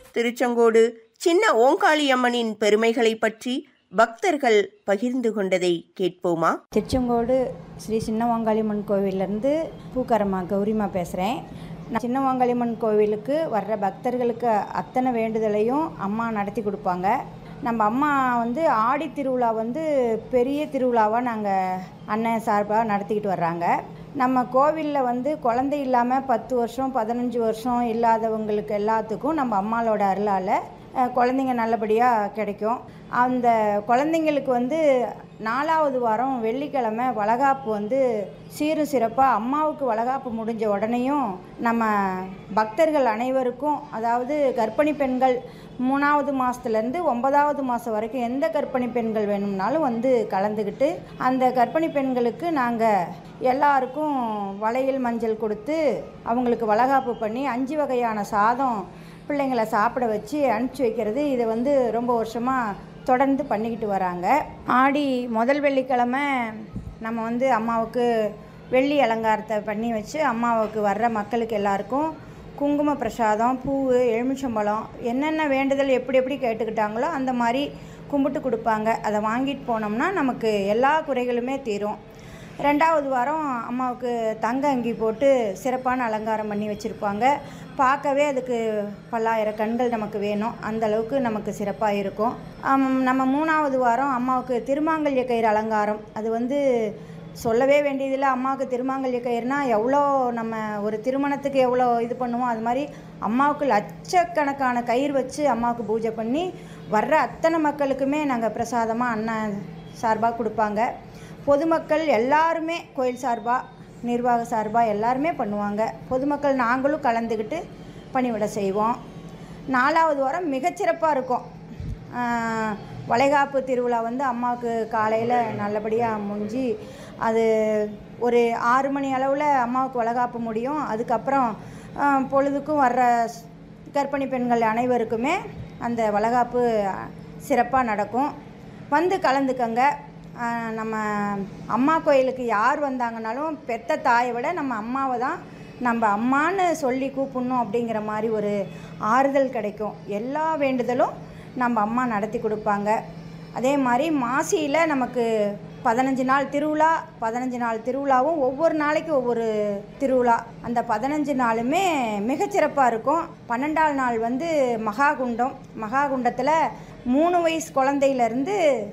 திருச்செங்கோடு சின்ன ஓங்காளியம்மனின் பெருமைகளை பற்றி பக்தர்கள் பகிர்ந்து கொண்டதை கேட்போமா திருச்செங்கோடு ஸ்ரீ சின்னவாங்காளியம்மன் கோவிலேருந்து பூக்காரம்மா கௌரிமா பேசுகிறேன் நான் சின்னவாங்காளியம்மன் கோவிலுக்கு வர்ற பக்தர்களுக்கு அத்தனை வேண்டுதலையும் அம்மா நடத்தி கொடுப்பாங்க நம்ம அம்மா வந்து ஆடி திருவிழா வந்து பெரிய திருவிழாவாக நாங்கள் அண்ணன் சார்பாக நடத்திக்கிட்டு வர்றாங்க நம்ம கோவிலில் வந்து குழந்தை இல்லாமல் பத்து வருஷம் பதினஞ்சு வருஷம் இல்லாதவங்களுக்கு எல்லாத்துக்கும் நம்ம அம்மாவோட அருளால் அஹ், குழந்தைங்க நல்லபடியாக கிடைக்கும் அந்த குழந்தைங்களுக்கு வந்து நாலாவது வாரம் வெள்ளிக்கிழமை வளகாப்பு வந்து சீரும் சிறப்பாக அம்மாவுக்கு வளகாப்பு முடிஞ்ச உடனேயும் நம்ம பக்தர்கள் அனைவருக்கும் அதாவது கர்ப்பிணி பெண்கள் மூணாவது மாதத்துலேருந்து ஒன்பதாவது மாதம் வரைக்கும் எந்த கர்ப்பிணி பெண்கள் வேணும்னாலும் வந்து கலந்துக்கிட்டு அந்த கர்ப்பிணி பெண்களுக்கு நாங்கள் எல்லாருக்கும் வளையல் மஞ்சள் கொடுத்து அவங்களுக்கு வளகாப்பு பண்ணி அஞ்சு வகையான சாதம் பிள்ளைங்களை சாப்பிட வச்சு அனுப்பிச்சி வைக்கிறது இதை வந்து ரொம்ப வருஷமாக தொடர்ந்து பண்ணிக்கிட்டு வராங்க ஆடி முதல் வெள்ளிக்கிழமை நம்ம வந்து அம்மாவுக்கு வெள்ளி அலங்காரத்தை பண்ணி வச்சு அம்மாவுக்கு வர்ற மக்களுக்கு எல்லாருக்கும் குங்கும பிரசாதம் பூ எலுமிச்சம்பழம் என்னென்ன வேண்டுதல் எப்படி எப்படி கேட்டுக்கிட்டாங்களோ அந்த மாதிரி கும்பிட்டு கொடுப்பாங்க அதை வாங்கிட்டு போனோம்னா நமக்கு எல்லா குறைகளுமே தீரும் ரெண்டாவது வாரம் அம்மாவுக்கு தங்க அங்கி போட்டு சிறப்பான அலங்காரம் பண்ணி வச்சுருப்பாங்க பார்க்கவே அதுக்கு பல்லாயிரம் கண்கள் நமக்கு வேணும் அந்த அளவுக்கு நமக்கு சிறப்பாக இருக்கும் ஆம், நம்ம மூணாவது வாரம் அம்மாவுக்கு திருமாங்கல்ய கயிறு அலங்காரம் அது வந்து சொல்லவே வேண்டியதில்லை அம்மாவுக்கு திருமாங்கல்ய கயிறுனா எவ்வளோ நம்ம ஒரு திருமணத்துக்கு எவ்வளோ இது பண்ணுவோம் அது மாதிரி அம்மாவுக்கு லட்சக்கணக்கான கயிறு வச்சு அம்மாவுக்கு பூஜை பண்ணி வர்ற அத்தனை மக்களுக்குமே நாங்கள் பிரசாதமாக அண்ணன் சார்பாக கொடுப்பாங்க பொதுமக்கள் எல்லாருமே கோயில் சார்பாக நிர்வாக சார்பாக எல்லாருமே பண்ணுவாங்க பொதுமக்கள் நாங்களும் கலந்துக்கிட்டு பணிவிட செய்வோம் நாலாவது வாரம் மிகச்சிறப்பாக இருக்கும் ஆஹ், வளைகாப்பு திருவிழா வந்து அம்மாவுக்கு காலையில் நல்லபடியாக முடிஞ்சு அது ஒரு ஆறு மணி அளவில் அம்மாவுக்கு வளைகாப்பு முடியும் அதுக்கப்புறம் ஆஹ், பொழுதுக்கும் வர்ற ஸ்- கர்ப்பிணி பெண்கள் அனைவருக்குமே அந்த வளைகாப்பு சிறப்பாக நடக்கும் வந்து கலந்துக்கங்க ஆஹ் நம்ம அம்மா கோயிலுக்கு யார் வந்தாங்கனாலும் பெத்த தாயை விட நம்ம அம்மாவை தான் நம்ம அம்மான்னு சொல்லி கூப்பிடணும் அப்படிங்கிற மாதிரி ஒரு ஆறுதல் கிடைக்கும் எல்லா வேண்டுதலும் நம்ம அம்மா நடத்தி கொடுப்பாங்க அதே மாதிரி மாசியில் நமக்கு பதினஞ்சு நாள் திருவிழா பதினஞ்சு நாள் திருவிழாவும் ஒவ்வொரு நாளைக்கு ஒவ்வொரு திருவிழா அந்த பதினஞ்சு நாளுமே மிகச்சிறப்பாக இருக்கும் பன்னெண்டாவது நாள் வந்து மகாகுண்டம் மகாகுண்டத்தில் மூணு வயசு குழந்தையிலேருந்து